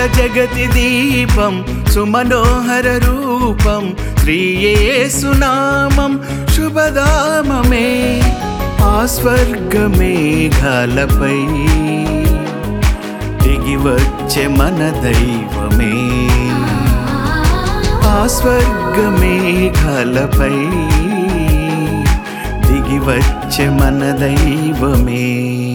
జగతి దీపం సుమనోహర రూపం శ్రీయేసునామం శుభధామమే ఆ స్వర్గమేఘాలపై దిగి వచ్చే మన దైవమే ఆ స్వర్గమేఘాలపై దిగి వచ్చే మన దైవమే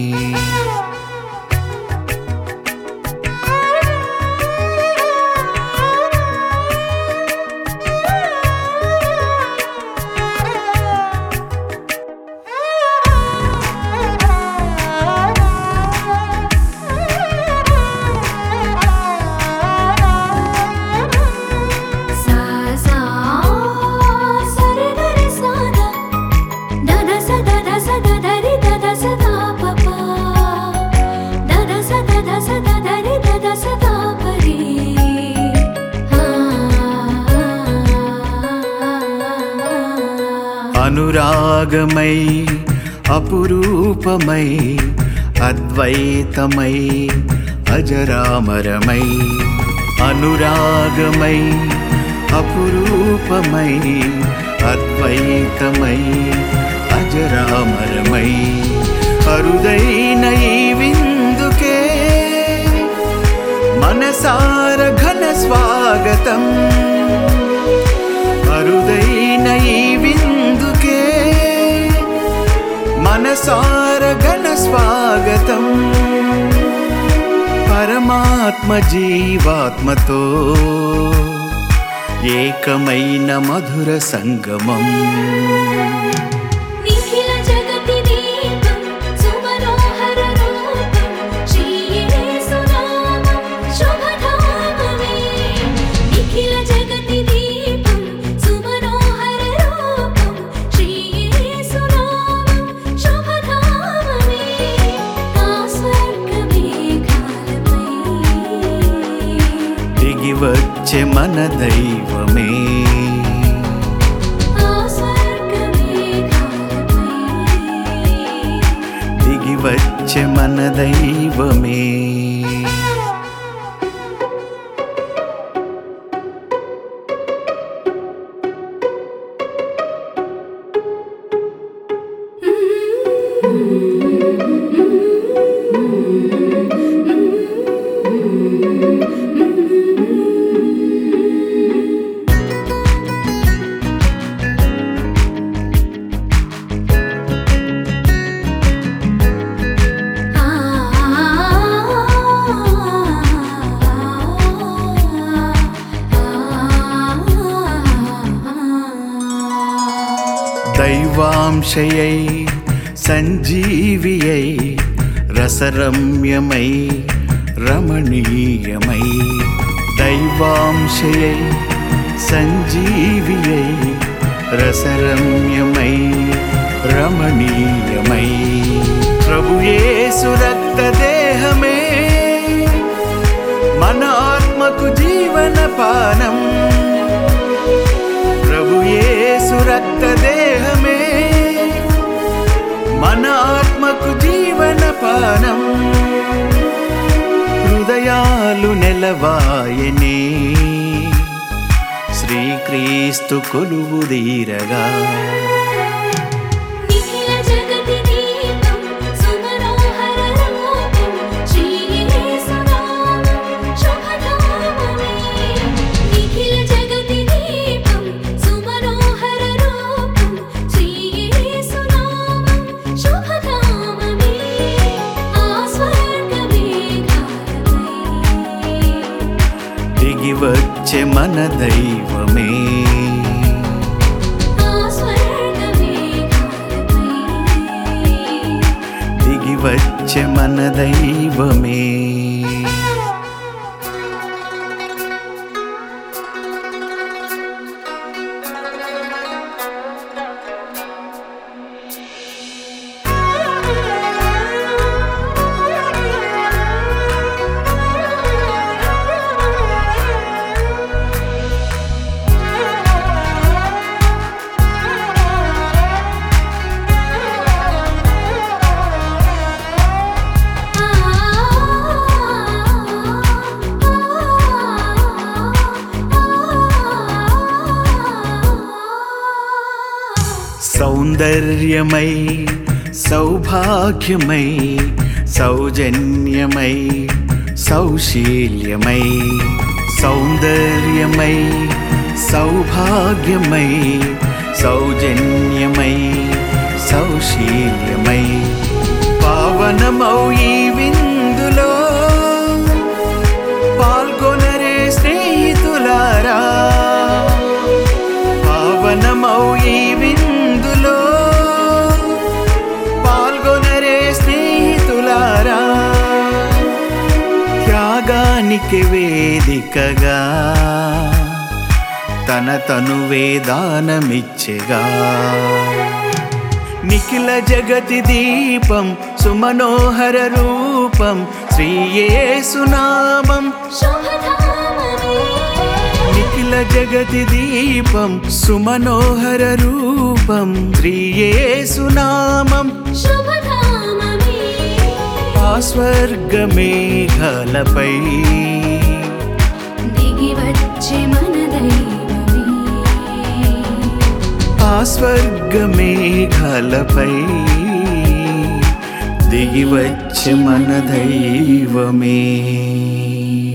సా సా సరి గరి సాదా దద స దద స దదరి దద స దా పప దద స దద స దదరి దద స దా పరి అనురాగమై అపురూపమై అద్వైతమై అజరామరమై అనురాగమై అపురూపమై అద్వైతమై అజరామరమై అరుదైన ఈ విందుకే మనసార ఘన స్వాగతం అరుదైన ఈ విందుకే మనసార ఘన స్వాగతం పరమాత్మ జీవాత్మతో ఏకమైన మధుర సంగమం నిఖిల జగతి దీపం సుమనోహర రూపం శ్రీయేసునామం శుభధామమే నిఖిల జగతి దీపం సుమనోహర రూపం శ్రీయేసునామం శుభధామమే ఆ స్వర్గమేఘాలపై దిగి వచ్చే మన దైవమే ఆ స్వర్గమేఘాలపై దిగి వచ్చే మన దైవమే దైవాంశయై సంజీవియై రసరమ్యమై రమణీయమై దైవాంశయై సంజీవియై రసరమ్యమై రమణీయమై ప్రభుయేసు రక్త దేహమే మన ఆత్మకు జీవన పానం ప్రభుయేసు రక్త దేహమే మన ఆత్మకు జీవన పానం హృదయాలు నెలవాయనే శ్రీక్రీస్తు కొలువు దీరగా నిఖిల జగతి దీపం సుమనోహర రూపం శ్రీయేసునామం శుభధామమే నిఖిల జగతి దీపం సుమనోహర రూపం శ్రీయేసునామం శుభధామమే ఆ స్వర్గమేఘాలపై దిగి వచ్చే మన దైవమే ఆ స్వర్గమేఘాలపై దిగి వచ్చే మన దైవమే ఆ సౌందర్యమై సౌభాగ్యమై సౌజన్యమై సౌశీల్యమై సౌందర్యమై సౌభాగ్యమై సౌజన్యమై సౌశీల్యమై పావనమౌ ఈ విందులో పాల్గొనరే స్నేహితులారా పావనమౌ ఈ విందులో పాల్గొనరే స్నేహితులారా త్యాగానికి వేదికగా తన తను వేదానమిచ్చెగా నిఖిల జగతి దీపం సుమనోహర రూపం శ్రీయేసునామం శుభధామమే నిఖిల జగతి దీపం సుమనోహర రూపం శ్రీయేసునామం శుభధామమే ఆ స్వర్గమేఘలపై దిగి వచ్చే మన దైవమే ఆ స్వర్గమేఘలపై దిగి వచ్చే మన దైవమే